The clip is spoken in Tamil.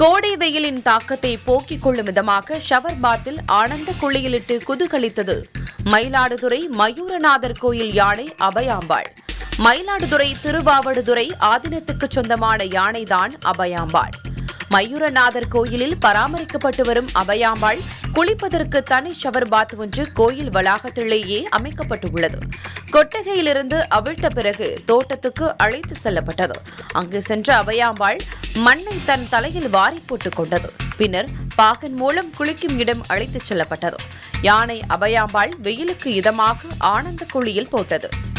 கோடை வெயிலின் தாக்கத்தை போக்கிக் கொள்ளும் விதமாக ஷவர் பாத்தில் ஆனந்த குளியலிட்டு குதூகலித்தது மயிலாடுதுறை மயூரநாதர் கோயில் யானை அபயாம்பாள் மயிலாடுதுறை திருவாவடுதுறை ஆதினத்துக்கு சொந்தமான யானைதான் அபயாம்பாள் மயூரநாதர் கோயிலில் பராமரிக்கப்பட்டு வரும் அபயாம்பாள் குளிப்பதற்கு தனி ஷவர் பாத் ஒன்று கோயில் வளாகத்திலேயே அமைக்கப்பட்டுள்ளது கொட்டகையிலிருந்து அவிழ்த்த பிறகு தோட்டத்துக்கு அழைத்து செல்லப்பட்டது அங்கு சென்ற அபயாம்பாள் மண்ணை தன் தலையில் வாரி போட்டுக் கொண்டது பின்னர் பாகன் மூலம் குளிக்கும் இடம் அழைத்துச் செல்லப்பட்டது யானை அபயாம்பாள் வெயிலுக்கு இதமாக ஆனந்த குழியில் போட்டது